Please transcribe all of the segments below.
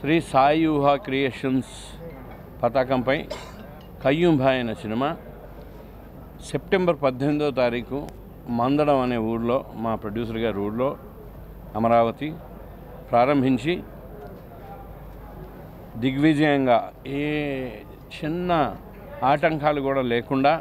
శ్రీ సాయి ఊహా క్రియేషన్స్ పతాకంపై కయ్యూం భాయ్ అనే సినిమా సెప్టెంబర్ పద్దెనిమిదో తారీఖు మందడం అనే ఊళ్ళో మా ప్రొడ్యూసర్ గారి ఊళ్ళో అమరావతి ప్రారంభించి దిగ్విజయంగా ఏ చిన్న ఆటంకాలు కూడా లేకుండా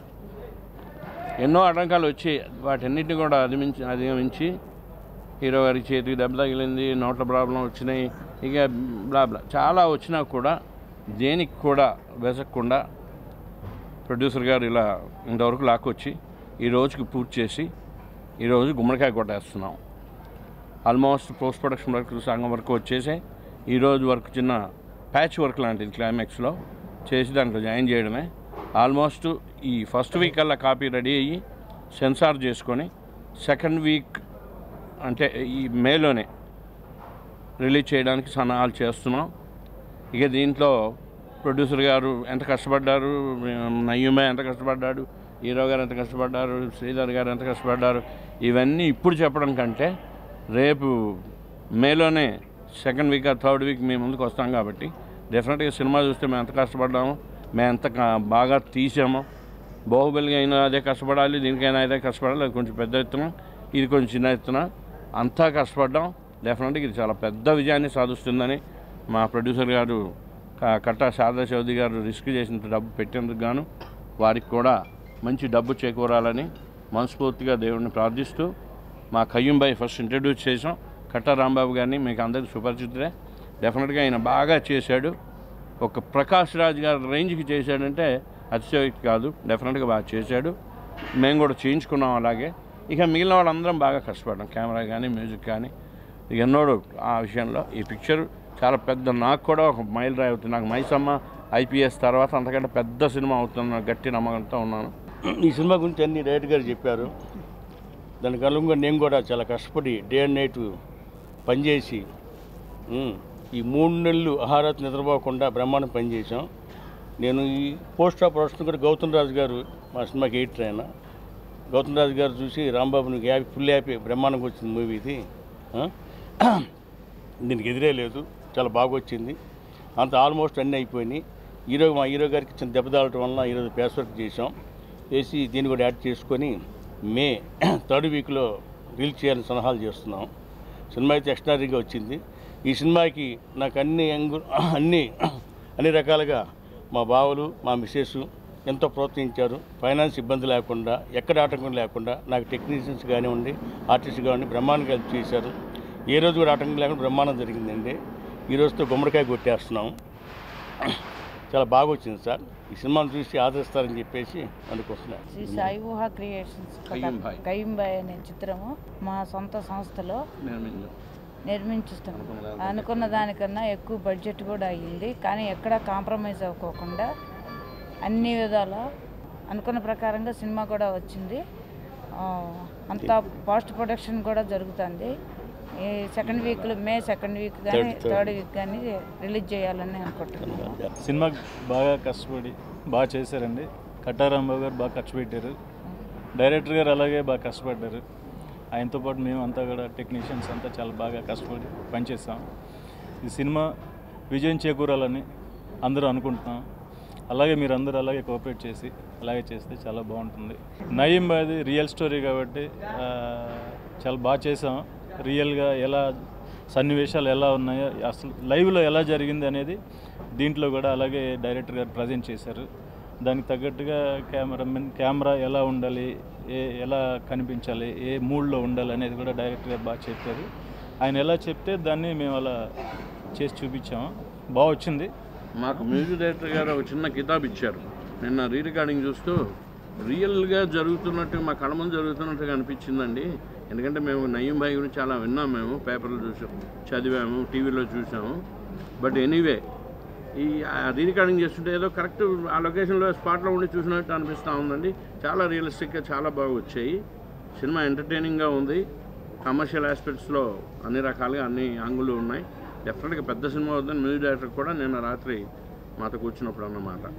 ఎన్నో ఆటంకాలు వచ్చి వాటన్నిటిని కూడా అధిమించి అధిగమించి హీరో గారి చేతికి దెబ్బ తగిలింది నోట్ల ప్రాబ్లం వచ్చినాయి ఇక బ్లా బ్లా చాలా వచ్చినా కూడా దేనికి కూడా వెసక్కుండా ప్రొడ్యూసర్ గారు ఇలా ఇంతవరకు లాక్కొచ్చి ఈ రోజుకి పూర్తి చేసి ఈరోజు గుమ్మడికాయ కొట్టేస్తున్నాం ఆల్మోస్ట్ పోస్ట్ ప్రొడక్షన్ వర్క్ సగం వరకు వచ్చేసాయి ఈరోజు వరకు చిన్న ప్యాచ్ వర్క్ లాంటిది క్లైమాక్స్లో చేసి దాంట్లో జాయిన్ చేయడమే ఆల్మోస్ట్ ఈ ఫస్ట్ వీక్ కల్లా కాపీ రెడీ అయ్యి సెన్సార్ చేసుకొని సెకండ్ వీక్ అంటే ఈ మేలోనే రిలీజ్ చేయడానికి సన్నాహాలు చేస్తున్నాం ఇక దీంట్లో ప్రొడ్యూసర్ గారు ఎంత కష్టపడ్డారు నయ్యుమే ఎంత కష్టపడ్డాడు హీరో గారు ఎంత కష్టపడ్డారు శ్రీధర్ గారు ఎంత కష్టపడ్డారు ఇవన్నీ ఇప్పుడు చెప్పడం కంటే రేపు మేలోనే సెకండ్ వీక్ థర్డ్ వీక్ మీ ముందుకు వస్తాం కాబట్టి డెఫినెట్గా సినిమా చూస్తే మేము ఎంత కష్టపడ్డామో మేము ఎంత కా- బాగా తీసామో బాహుబలిగా అయినా అదే కష్టపడాలి దీనికైనా అదే కష్టపడాలి అది కొంచెం పెద్ద ఎత్తున ఇది కొంచెం చిన్న ఎత్తున అంతా కష్టపడ్డాం డెఫినెట్గా ఇది చాలా పెద్ద విజయాన్ని సాధిస్తుందని మా ప్రొడ్యూసర్ గారు క- కట్టా శారదా చౌదరి గారు రిస్క్ చేసినంత డబ్బు పెట్టేందుకు గాను వారికి కూడా మంచి డబ్బు చేకూరాలని మనస్ఫూర్తిగా దేవుడిని ప్రార్థిస్తూ మా కయ్యంబాయి ఫస్ట్ ఇంట్రడ్యూస్ చేసాం కట్టా రాంబాబు గారిని మీకు అందరికీ సుపరిచితులే డెఫినెట్గా ఆయన బాగా చేశాడు ఒక ప్రకాష్ రాజ్ గారి రేంజ్కి చేశాడంటే అతిశయోక్తి కాదు డెఫినెట్గా బాగా చేశాడు మేము కూడా చేయించుకున్నాం అలాగే ఇక మిగిలిన వాళ్ళందరం బాగా కష్టపడ్డాం కెమెరా కానీ మ్యూజిక్ కానీ ఇక ఎన్నోడు ఆ విషయంలో ఈ పిక్చర్ చాలా పెద్ద నాకు కూడా ఒక మైల్ రాయి అవుతుంది నాకు మైసమ్మ ఐపీఎస్ తర్వాత అంతకంటే పెద్ద సినిమా అవుతున్న గట్టి నమ్మకంతో ఉన్నాను ఈ సినిమా గురించి అన్ని డైరెక్ట్ గారు చెప్పారు దానికి అనుగుణంగా నేను కూడా చాలా కష్టపడి డే అండ్ నైట్ పనిచేసి ఉమ్, ఈ మూడు నెలలు ఆహారాలు నిద్రపోకుండా బ్రహ్మాండం పనిచేసాం నేను ఈ పోస్ట్ ఆఫ్ ప్రొడక్షన్ కూడా గౌతమ్ రాజు గారు మా సినిమాకి ఎయిటర్ ఆయన గౌతమ్ రాజు గారు చూసి రాంబాబు నీకు హ్యాపీ ఫుల్ హ్యాపీ బ్రహ్మాండంగా వచ్చింది మూవీ ఇది ఆ? దీనికి ఎదిరే లేదు చాలా బాగా వచ్చింది అంత ఆల్మోస్ట్ అన్నీ అయిపోయినాయి హీరో మా హీరో గారికి చిన్న దెబ్బ తాగటం వలన ఈరోజు పేస్ వర్క్ చేసాం చేసి దీన్ని కూడా యాడ్ చేసుకొని మే థర్డ్ వీక్లో రిలీజ్ చేయాలని సలహాలు చేస్తున్నాం సినిమా అయితే ఎక్స్ట్రారీగా వచ్చింది ఈ సినిమాకి నాకు అన్ని యాంగు అన్ని అన్ని రకాలుగా మా బావలు మా మిస్సెస్ ఎంతో ప్రోత్సహించారు ఫైనాన్స్ ఇబ్బంది లేకుండా ఎక్కడ ఆటంకం లేకుండా నాకు టెక్నీషియన్స్ కానివ్వండి ఆర్టిస్ట్ కానివ్వండి బ్రహ్మాండంగా హెల్ప్ చేశారు ఏ రోజు కూడా ఆటంకం లేకుండా బ్రహ్మాండం జరిగిందండి ఈ రోజుతో గుమ్మడికాయ కొట్టేస్తున్నాం చాలా బాగా వచ్చింది సార్ ఈ సినిమాను చూసి ఆదరిస్తారని చెప్పేసి అనుకుంటున్నాను శ్రీ సాయి ఊహా క్రియేషన్స్ కయ్యం భాయ్. కయ్యంబాయ్ అనే చిత్రము మా సొంత సంస్థలో నేను నిర్మించుస్తాం అనుకున్న దానికన్నా ఎక్కువ బడ్జెట్ కూడా అయ్యింది కానీ ఎక్కడా కాంప్రమైజ్ అవ్వకోకుండా అన్ని విధాల అనుకున్న ప్రకారంగా సినిమా కూడా వచ్చింది ఆ, అంతా పోస్ట్ ప్రొడక్షన్ కూడా జరుగుతుంది ఈ సెకండ్ వీక్లో మే సెకండ్ వీక్ కానీ Third- third. థర్డ్ వీక్ కానీ రిలీజ్ చేయాలని అనుకుంటున్నాను సినిమా బాగా కష్టపడి బాగా చేశారండి కట్టారాంబాబు గారు బాగా ఖర్చు పెట్టారు డైరెక్టర్ గారు అలాగే బాగా కష్టపడ్డారు ఆయనతో పాటు మేము అంతా కూడా టెక్నీషియన్స్ అంతా చాలా బాగా కష్టపడి పనిచేస్తాం ఈ సినిమా విజయం చేకూరాలని అందరూ అనుకుంటున్నాం అలాగే మీరు అందరూ అలాగే కోఆపరేట్ చేసి అలాగే చేస్తే చాలా బాగుంటుంది నయీం అది రియల్ స్టోరీ కాబట్టి ఆ, చాలా బాగా చేసాం రియల్గా ఎలా సన్నివేశాలు ఎలా ఉన్నాయో అసలు లైవ్లో ఎలా జరిగింది అనేది దీంట్లో కూడా అలాగే డైరెక్టర్ గారు ప్రజెంట్ చేశారు దానికి తగ్గట్టుగా కెమెరామెన్ కెమెరా ఎలా ఉండాలి ఏ ఎలా కనిపించాలి ఏ మూడ్లో ఉండాలి అనేది కూడా డైరెక్టర్ గారు బాగా చెప్పారు ఆయన ఎలా చెప్తే దాన్ని మేము అలా చేసి చూపించాము బాగా వచ్చింది మాకు మ్యూజిక్ డైరెక్టర్ గారు ఒక చిన్న కితాబ్ ఇచ్చారు నిన్న రీ రికార్డింగ్ చూస్తూ రియల్గా జరుగుతున్నట్టు మా కళ్ళ ముందు జరుగుతున్నట్టుగా అనిపించిందండి ఎందుకంటే మేము నయ్యం భాయ్ గురించి చాలా విన్నాం మేము పేపర్లో చూసాం చదివాము టీవీలో చూసాము బట్ ఎనీవే ఈ రీ రికార్డింగ్ చేస్తుంటే ఏదో కరెక్ట్ ఆ లొకేషన్లో స్పాట్లో ఉండి చూసినట్టు అనిపిస్తూ ఉందండి చాలా రియలిస్టిక్గా చాలా బాగా వచ్చాయి సినిమా ఎంటర్టైనింగ్గా ఉంది కమర్షియల్ ఆస్పెక్ట్స్లో అన్ని రకాలుగా అన్ని యాంగులు ఉన్నాయి డెఫినెట్గా పెద్ద సినిమా అవుతుందని మ్యూజిక్ డైరెక్టర్ కూడా నిన్న రాత్రి మాతో కూర్చున్నప్పుడు అన్నమాట